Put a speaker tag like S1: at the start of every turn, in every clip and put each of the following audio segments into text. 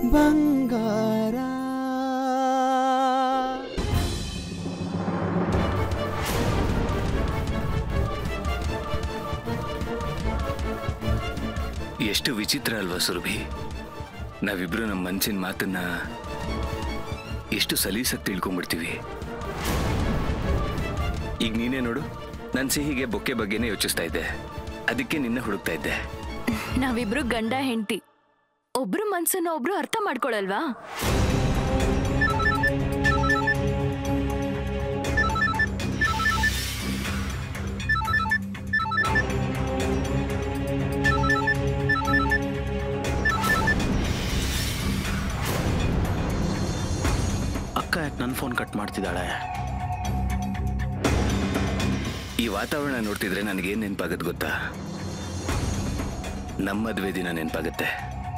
S1: ಬಂಗಾರ
S2: ಎಷ್ಟು ವಿಚಿತ್ರ ಅಲ್ವಾ ಸುರಭಿ ನಾವಿಬ್ರು ನಮ್ಮ ಮನ್ಸಿನ ಮಾತನ್ನ ಎಷ್ಟು ಸಲೀಸಾಗಿ ತಿಳ್ಕೊಂಡ್ಬಿಡ್ತೀವಿ ಈಗ ನೀನೇ ನೋಡು ನನ್ನ ಸಿಹಿಗೆ ಬೊಕ್ಕೆ ಬಗ್ಗೆನೇ ಯೋಚಿಸ್ತಾ ಇದ್ದೆ ಅದಕ್ಕೆ ನಿನ್ನ ಹುಡುಕ್ತಾ ಇದ್ದೆ
S3: ನಾವಿಬ್ರು ಗಂಡ ಹೆಂಡತಿ ಒಬ್ರು ಮನ್ಸನ್ನ ಒಬ್ರು ಅರ್ಥ ಮಾಡ್ಕೊಳಲ್ವಾ
S4: ಅಕ್ಕ ಯಾಕೆ ನನ್ನ ಫೋನ್ ಕಟ್ ಮಾಡ್ತಿದ್ದಾಳೆ
S2: ಈ ವಾತಾವರಣ ನೋಡ್ತಿದ್ರೆ ನನಗೇನು ನೆನಪಾಗತ್ತೆ ಗೊತ್ತಾ ನಮ್ಮ ಮದುವೆ ದಿನ ನೆನಪಾಗತ್ತೆ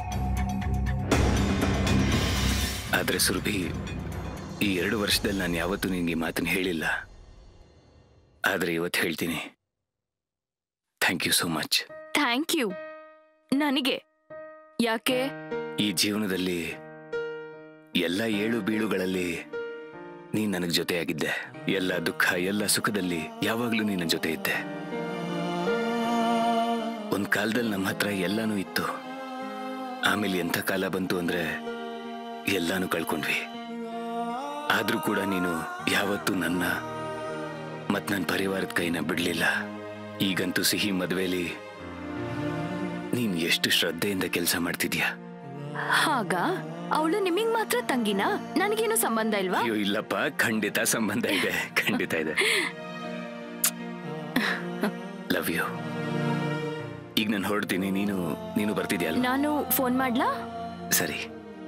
S2: ಆದ್ರೆ ಸುರಭಿ ಈ ಎರಡು ವರ್ಷದಲ್ಲಿ ನಾನು ಯಾವತ್ತೂ ನಿನ್ಗೆ ಈ ಮಾತನ್ನ ಹೇಳಿಲ್ಲ ಆದ್ರೆ ಇವತ್ತು ಹೇಳ್ತೀನಿ thank you so much
S3: thank you ನನಗೆ ಯಾಕೆ
S2: ಈ ಜೀವನದಲ್ಲಿ ಎಲ್ಲ ಏಳು ಬೀಳುಗಳಲ್ಲಿ ನೀನ್ ನನಗ್ ಜೊತೆಯಾಗಿದ್ದೆ ಎಲ್ಲ ದುಃಖ ಎಲ್ಲ ಸುಖದಲ್ಲಿ ಯಾವಾಗ್ಲೂ ನಿನ್ನ ಜೊತೆ ಇದ್ದೆ ಒಂದ್ ಕಾಲದಲ್ಲಿ ನಮ್ಮ ಹತ್ರ ಎಲ್ಲಾನು ಇತ್ತು ಆಮೇಲೆ ಎಂಥ ಕಾಲ ಬಂತು ಅಂದ್ರೆ ಎಲ್ಲಾನು ಕಳ್ಕೊಂಡ್ವಿ ಆದ್ರೂ ಕೂಡ ನೀನು ಯಾವತ್ತೂ ನನ್ನ ಮತ್ ನನ್ನ ಪರಿವಾರದ ಕೈನ ಬಿಡ್ಲಿಲ್ಲ ಈಗಂತೂ ಸಿಹಿ ಮದ್ವೆಲಿ ನೀನ್ ಎಷ್ಟು ಶ್ರದ್ಧೆಯಿಂದ ಕೆಲಸ ಮಾಡ್ತಿದ್ಯಾ
S3: ಹಾಗ ಅವಳು ನಿಮಗ್ ಮಾತ್ರ ತಂಗಿನಾ ನನಗೇನು ಸಂಬಂಧ ಇಲ್ವಾ
S2: ಅಯ್ಯೋ ಇಲ್ಲಪ್ಪ ಖಂಡಿತ ಸಂಬಂಧ ಇದೆ ಖಂಡಿತ ಇದೆ ಲವ್ ಯು ಈಗ ನಾನು ಹೊರಡ್ತೀನಿ ನೀನು ನೀನು ಬರ್ತಿದ್ಯಲ್ಲ
S3: ನಾನು ಫೋನ್ ಮಾಡ್ಲಾ
S2: ಸರಿ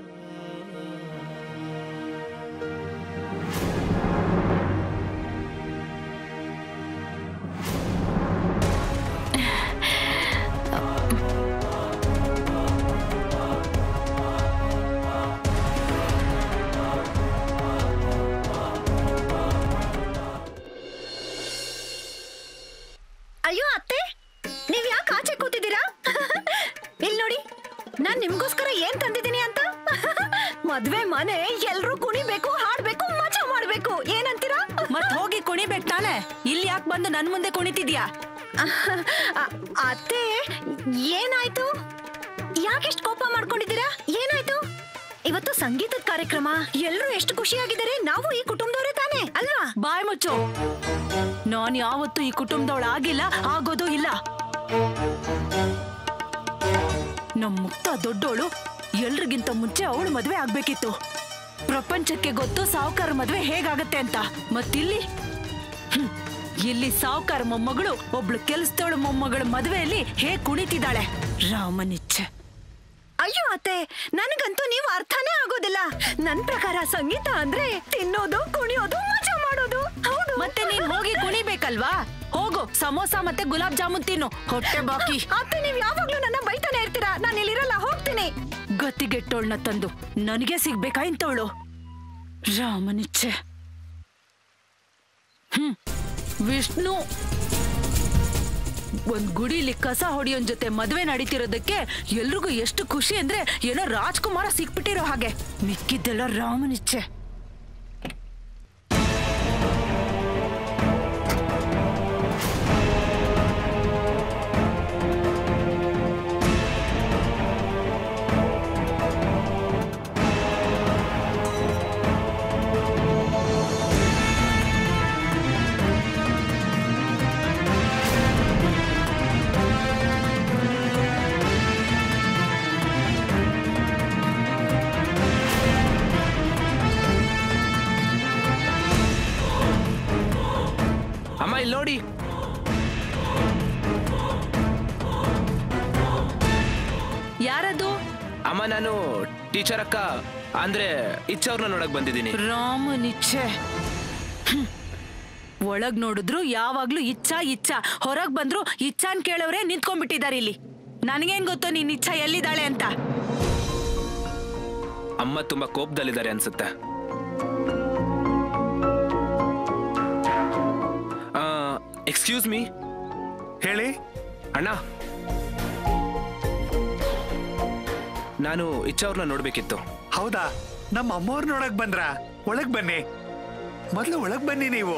S5: ಅಯ್ಯೋ ಅತ್ತೆ ನೀವ್ ಯಾಕೆ ಆಚೆ ಕೂತಿದ್ದೀರಾ ಇಲ್ಲಿ ನೋಡಿ ನಾನ್ ನಿಮ್ಗೋಸ್ಕರ ಏನ್ ತಂದಿದ್ದೀನಿ ಅಂತ ಮದ್ವೆ ಮನೆ ಎಲ್ರೂ ಕುಣಿಬೇಕು ಹಾಡ್ಬೇಕು ಮಜಾ ಮಾಡ್ಬೇಕು ಏನಂತೀರಾ
S6: ಮತ್ ಹೋಗಿ ಕುಣಿಬೇಕ್ ತಾನೆ ಇಲ್ಲಿ ಯಾಕೆ ಬಂದು ನನ್ ಮುಂದೆ ಕುಣಿತಿದ್ಯಾ
S5: ಅ- ಅತ್ತೆ ಏನಾಯ್ತು ಯಾಕೆಷ್ಟು ಕೋಪ ಮಾಡ್ಕೊಂಡಿದ್ದೀರಾ ಏನಾಯ್ತು ಇವತ್ತು ಸಂಗೀತದ ಕಾರ್ಯಕ್ರಮ ಎಲ್ರೂ ಎಷ್ಟು ಖುಷಿಯಾಗಿದ್ದಾರೆ ನಾವು ಈ ಕುಟುಂಬದವರೇ ತಾನೇ ಅಲ್ವಾ
S6: ಬಾಯ್ ಮುಚ್ಚು ನಾನ್ ಯಾವತ್ತೂ ಈ ಕುಟುಂಬದವಳ ಆಗಿಲ್ಲ ಆಗೋದು ಇಲ್ಲ ನಮ್ ಮುಕ್ತ ದೊಡ್ಡೋಳು ಎಲ್ರಿಗಿಂತ ಮುಂಚೆ ಅವಳು ಮದ್ವೆ ಆಗ್ಬೇಕಿತ್ತು ಪ್ರಪಂಚಕ್ಕೆ ಗೊತ್ತು ಸಾವುಕಾರ ಮದ್ವೆ ಹೇಗಾಗತ್ತೆ ಅಂತ ಮತ್ತಿಲ್ಲಿ ಹ್ಮ್, ಇಲ್ಲಿ ಸಾವುಕಾರ ಮೊಮ್ಮಗಳು ಒಬ್ಳು ಕೆಲ್ಸದವಳು ಮೊಮ್ಮಗಳ ಮದ್ವೆಯಲ್ಲಿ ಹೇಗ್ ಕುಣಿತಿದ್ದಾಳೆ ರಾಮನಿಚ್ಛೆ
S5: ಅಯ್ಯೋ ಅತ್ತೆ ನನಗಂತೂ ನೀವು ಅರ್ಥನೇ ಆಗೋದಿಲ್ಲ ನನ್ ಪ್ರಕಾರ ಸಂಗೀತ ಅಂದ್ರೆ ತಿನ್ನೋದು ಕುಣಿಯೋದು ಮಜಾ ಮಾಡೋದು ಹೌದು
S6: ಮತ್ತೆ ನೀನ್ ಹೋಗಿ ಕುಣಿಬೇಕಲ್ವಾ ಹೋಗು ಸಮೋಸ ಮತ್ತೆ ಗುಲಾಬ್ ಜಾಮೂನ್ ತಿನ್ನು ಹೊಟ್ಟೆ ಬಾಕಿ
S5: ಅತ್ತೆ ನೀವ್ ಯಾವಾಗ್ಲೂ ನನ್ನ ಬೈತಾನೆ ಇರ್ತೀರಾ ನಾನು ಇಲ್ಲಿರಲ್ಲ ಹೋಗ್ತೀನಿ
S6: ಗತಿಗೆಟ್ಟೋಳ್ನ ತಂದು ನನಗೆ ಸಿಗ್ಬೇಕಾ ಇಂತವಳು ರಾಮನಿಚ್ಛೆ ಹ್ಮ್ ವಿಷ್ಣು ಒಂದ್ ಗುಡಿಲಿ ಕಸ ಹೊಡಿಯೋನ್ ಜೊತೆ ಮದ್ವೆ ನಡೀತಿರೋದಕ್ಕೆ ಎಲ್ರಿಗೂ ಎಷ್ಟು ಖುಷಿ ಅಂದ್ರೆ ಏನೋ ರಾಜ್ಕುಮಾರ ಸಿಕ್ಬಿಟ್ಟಿರೋ ಹಾಗೆ ಮಿಕ್ಕಿದ್ದೆಲ್ಲ ರಾಮನಿಚ್ಛೆ
S7: ಅಮ್ಮ ಇಲ್ಲಿ ನೋಡಿ
S6: ಯಾರದು
S7: ಅಮ್ಮ ನಾನು ಟೀಚರ್ ಅಕ್ಕ ಅಂದ್ರೆ ಇಚ್ಚವ್ರನ್ನ ನೋಡಕ್ ಬಂದಿದ್ದೀನಿ
S6: ರಾಮನಿಚ್ಛೆ ಹ್ಮ್. ಒಳಗ್ ನೋಡಿದ್ರು ಯಾವಾಗ್ಲೂ ಇಚ್ಛಾ ಇಚ್ಛಾ ಹೊರಗ್ ಬಂದ್ರು ಇಚ್ಛಾನ್ ಕೇಳೋರೆ ನಿಂತ್ಕೊಂಡ್ಬಿಟ್ಟಿದ್ದಾರೆ ಇಲ್ಲಿ ನನಗೇನ್ ಗೊತ್ತು ನಿನ್ ಇಚ್ಛಾ ಎಲ್ಲಿದ್ದಾಳೆ ಅಂತ
S7: ಅಮ್ಮ ತುಂಬಾ ಕೋಪದಲ್ಲಿದ್ದಾರೆ ಅನ್ಸುತ್ತೆ ಎಕ್ಸ್ಕ್ಯೂಸ್ ಮೀ
S8: ಹೇಳಿ
S7: ಅಣ್ಣ ನಾನು ಇಚ್ಛವ್ರನ್ನ ನೋಡ್ಬೇಕಿತ್ತು
S1: ಹೌದಾ ನಮ್ಮ ಅಮ್ಮವ್ರ ನೋಡಕ್ ಬಂದ್ರ ಒಳಗ್ ಬನ್ನಿ ಮೊದ್ಲು ಒಳಗ್ ಬನ್ನಿ ನೀವು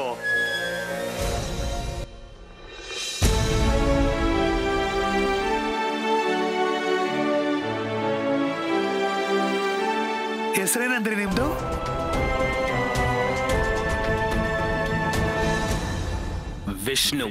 S1: ಹೆಸರೇನಂದ್ರಿ ನಿಮ್ದು
S7: ವಿಷ್ಣು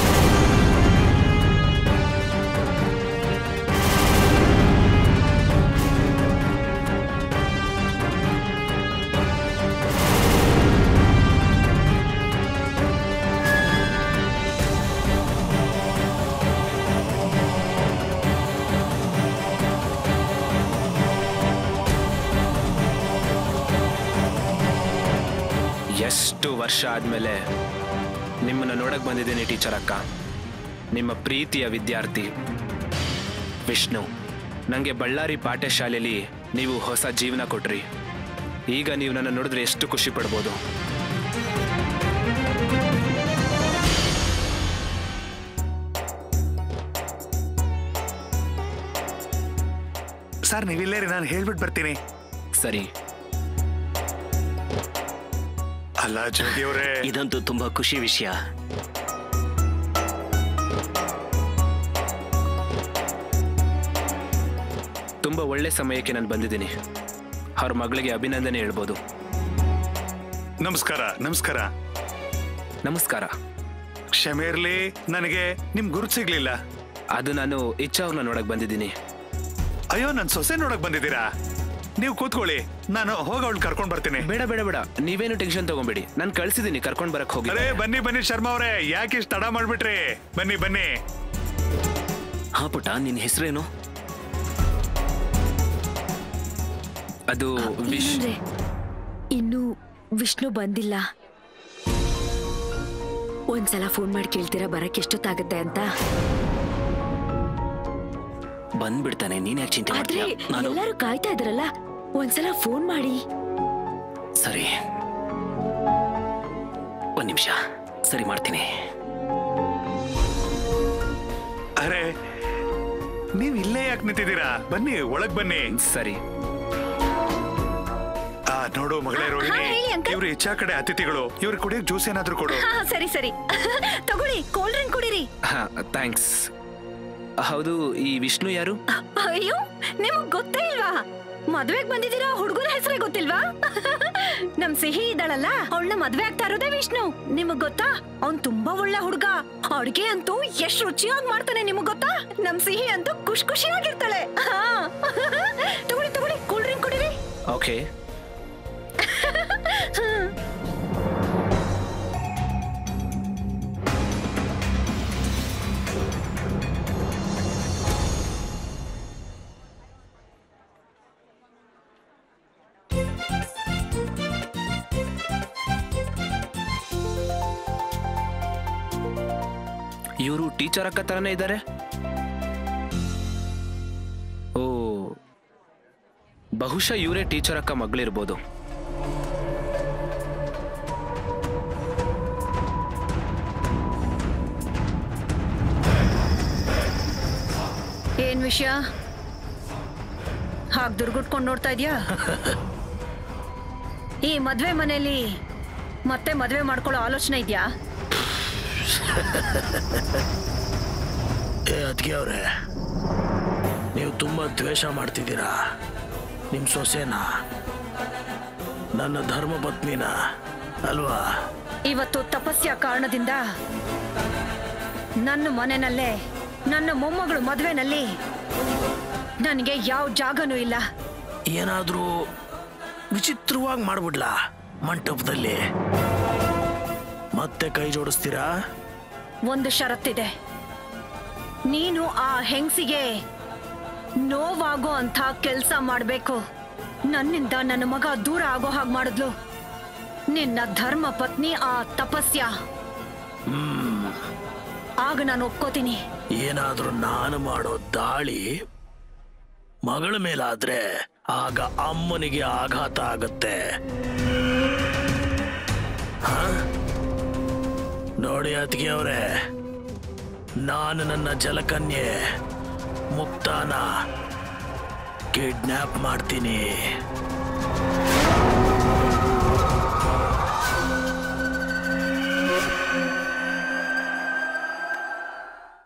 S7: ಎಷ್ಟು ವರ್ಷ ಆದ್ಮೇಲೆ ನಿಮ್ಮನ್ನ ನೋಡಕ್ ಬಂದಿದ್ದೀನಿ ಟೀಚರ್ ಅಕ್ಕ ನಿಮ್ಮ ಪ್ರೀತಿಯ ವಿದ್ಯಾರ್ಥಿ ವಿಷ್ಣು ನನಗೆ ಬಳ್ಳಾರಿ ಪಾಠಶಾಲೆಯಲ್ಲಿ ನೀವು ಹೊಸ ಜೀವನ ಕೊಟ್ರಿ ಈಗ ನೀವು ನನ್ನ ನೋಡಿದ್ರೆ ಎಷ್ಟು ಖುಷಿ ಪಡ್ಬೋದು
S1: ಸರ್ ನೀವಿಲ್ಲೇ ರೀ ನಾನು ಹೇಳ್ಬಿಟ್ಟು ಬರ್ತೀನಿ
S7: ಸರಿ
S1: ಅಲ್ಲ ಜ್ಯೋತಿ ಅವರೇ
S4: ಇದಂತೂ ತುಂಬಾ ಖುಷಿ ವಿಷಯ
S7: ತುಂಬ ಒಳ್ಳೆ ಸಮಯಕ್ಕೆ ನಾನು ಬಂದಿದ್ದೀನಿ ಅವ್ರ ಮಗಳಿಗೆ ಅಭಿನಂದನೆ ಹೇಳ್ಬೋದು
S1: ನಮಸ್ಕಾರ ನಮಸ್ಕಾರ
S7: ನಮಸ್ಕಾರ
S1: ಕ್ಷಮೆ ಇರ್ಲಿ ನನಗೆ ನಿಮ್ ಗುರುತು ಸಿಗ್ಲಿಲ್ಲ
S7: ಅದು ನಾನು ಇಚ್ಛಾ ಅವ್ರನ್ನ ನೋಡಕ್ ಬಂದಿದ್ದೀನಿ
S1: ಅಯ್ಯೋ ನನ್ ಸೊಸೆ ನೋಡಕ್ ಬಂದಿದ್ದೀರಾ ನೀವು ಕೂತ್ಕೊಳ್ಳಿ ನಾನು ಹೋಗ ಅವಳು ಕರ್ಕೊಂಡ್ ಬರ್ತೀನಿ
S7: ಬೇಡ ಬೇಡ ಬೇಡ ನೀವೇನು ಟೆನ್ಷನ್ ತಗೊಂಬೇಡಿ ನಾನು ಕಳ್ಸಿದ್ದೀನಿ ಕರ್ಕೊಂಡ್ ಬರಕ್ ಹೋಗಿ
S1: ಅರೇ ಬನ್ನಿ ಬನ್ನಿ ಶರ್ಮಾ ಅವರೇ ಯಾಕೆ ಇಷ್ಟು ತಡ ಮಾಡ್ಬಿಟ್ರಿ ಬನ್ನಿ ಬನ್ನಿ
S4: ಹಾ ಪುಟ ನಿನ್ನ ಹೆಸರೇನು
S7: ಅದು ವಿಶ್
S5: ಏನಂದ್ರೆ ಇನ್ನು ವಿಷ್ಣು ಬಂದಿಲ್ಲ ಒಂದ್ಸಲ ಫೋನ್ ಮಾಡಿ ಕೇಳ್ತೀರಾ ಬರಕ್ ಎಷ್ಟೊತ್ತಾಗುತ್ತೆ ಅಂತ
S4: ಬಂದ್ಬಿಡ್ತಾನೆ ನೀನ್ ಯಾಕೆ ಚಿಂತೆ
S5: ಆದ್ರೆ
S4: ಮಾಡ್ತೀಯ ನಾನು
S5: ಎಲ್ಲರೂ ಕಾಯ್ತಾ ಇದ್ರಲ್ಲ ಒಂದ್ಸಲ ಫೋನ್ ಮಾಡಿ
S4: ಸರಿ ಒಂದ್ ನಿಮಿಷ ಸರಿ ಮಾಡ್ತೀನಿ
S1: ಅರೆ ನೀವ್ ಇಲ್ಲೇ ಯಾಕೆ ನಿಂತಿದ್ದೀರಾ ಬನ್ನಿ ಒಳಗ್ ಬನ್ನಿ
S7: ಸರಿ
S1: ಆ ನೋಡು ಮಗಳೇ ರೋಹಿಣಿ
S5: ಹಾ, ಹೇಳಿ uncle.
S1: ಇವ್ರು ಇಚ್ಛಾ ಕಡೆ ಅತಿಥಿಗಳು ಇವ್ರ ಕುಡಿಯಕ್ ಜ್ಯೂಸ್ ಏನಾದ್ರೂ ಕೊಡು
S5: ಹಾ ಸರಿ ಸರಿ ತಗೊಳ್ಳಿ ಕೋಲ್ಡ್ ಡ್ರಿಂಕ್ ಕುಡೀರಿ
S7: ಹಾ ಥ್ಯಾಂಕ್ಸ್ ಹೌದು ಈ ವಿಷ್ಣು ಯಾರು
S5: ಅಯ್ಯೋ ನಿಮಗ್ ಗೊತ್ತೇ ಇಲ್ವಾ ಮದ್ವೆಗ್ ಬಂದಿದ್ದೀರಾ ಹುಡುಗರ ಹೆಸರೇ ಗೊತ್ತಿಲ್ವಾ ನಮ್ ಸಿಹಿ ಇದ್ದಾಳಲ್ಲ ಅವಳನ್ನ ಮದ್ವೆ ಆಗ್ತಾ ಇರೋದೇ ವಿಷ್ಣು ನಿಮಗ್ ಗೊತ್ತಾ ಅವ್ನ್ ತುಂಬಾ ಒಳ್ಳೆ ಹುಡುಗ ಅಡ್ಗೆ ಅಂತೂ ಎಷ್ಟ್ ರುಚಿಯಾಗಿ ಮಾಡ್ತಾನೆ ನಿಮಗ್ ಗೊತ್ತಾ ನಮ್ ಸಿಹಿ ಅಂತೂ ಖುಷ್ ಖುಷಿಯಾಗಿರ್ತಾಳೆ ಹಾ. ತಗೊಳ್ಳಿ ತಗೊಳ್ಳಿ ಕೂಲ್ ಡ್ರಿಂಕ್ ಕುಡೀರಿ
S7: ಓಕೆ ಇವರು ಟೀಚರ್ ಅಕ್ಕ ತರನೇ ಇದ್ದಾರೆ ಓ ಬಹುಶಃ ಇವರೇ ಟೀಚರ್ ಅಕ್ಕ ಮಗಳಿರ್ಬೋದು
S5: ಏನ್ ವಿಷಯ ಹಾಗ್ ದುರ್ಗುಟ್ಕೊಂಡ್ ನೋಡ್ತಾ ಇದ್ಯಾ ಈ ಮದ್ವೆ ಮನೆಯಲ್ಲಿ ಮತ್ತೆ ಮದ್ವೆ ಮಾಡ್ಕೊಳ್ಳೋ ಆಲೋಚನೆ ಇದ್ಯಾ
S8: ಏ ಅದ್ಗೆ ಅವ್ರೆ ನೀವು ತುಂಬ ದ್ವೇಷ ಮಾಡ್ತಿದ್ದೀರಾ ನಿಮ್ಮ ಸೊಸೆನ ನನ್ನ ಧರ್ಮ ಪತ್ನಿನ ಅಲ್ವಾ
S5: ಇವತ್ತು ತಪಸ್ಯ ಕಾರಣದಿಂದ ನನ್ನ ಮನೆನಲ್ಲೇ ನನ್ನ ಮೊಮ್ಮಗಳು ಮದ್ವೆನಲ್ಲಿ ನನಗೆ ಯಾವ ಜಾಗನೂ ಇಲ್ಲ
S8: ಏನಾದರೂ ವಿಚಿತ್ರವಾಗಿ ಮಾಡ್ಬಿಡ್ಲಾ ಮಂಟಪದಲ್ಲಿ ಮತ್ತೆ ಕೈ ಜೋಡಿಸ್ತೀರಾ
S5: ಒಂದು ಷರತ್ತಿದೆ ನೀನು ಆ ಹೆಂಗ್ಸಿಗೆ ನೋವಾಗೋ ಅಂತ ಕೆಲ್ಸ ಮಾಡ್ಬೇಕು ನನ್ನಿಂದ ನನ್ನ ಮಗ ದೂರ ಆಗೋ ಹಾಗೆ ಮಾಡಿದ್ಲು ನಿನ್ನ ಧರ್ಮ ಪತ್ನಿ ಆ ತಪಸ್ಯ ಆಗ ನಾನು ಒಪ್ಕೋತೀನಿ
S8: ಏನಾದ್ರೂ ನಾನು ಮಾಡೋ ದಾಳಿ ಮಗಳ ಮೇಲಾದ್ರೆ ಆಗ ಅಮ್ಮನಿಗೆ ಆಘಾತ ಆಗತ್ತೆ ಹ? ನೋಡಿ ಅತಿಗೆ ಅವರೇ ನಾನು ನನ್ನ ಜಲಕನ್ಯೆ ಮುಕ್ತಾನ ಕಿಡ್ನಾಪ್ ಮಾಡ್ತೀನಿ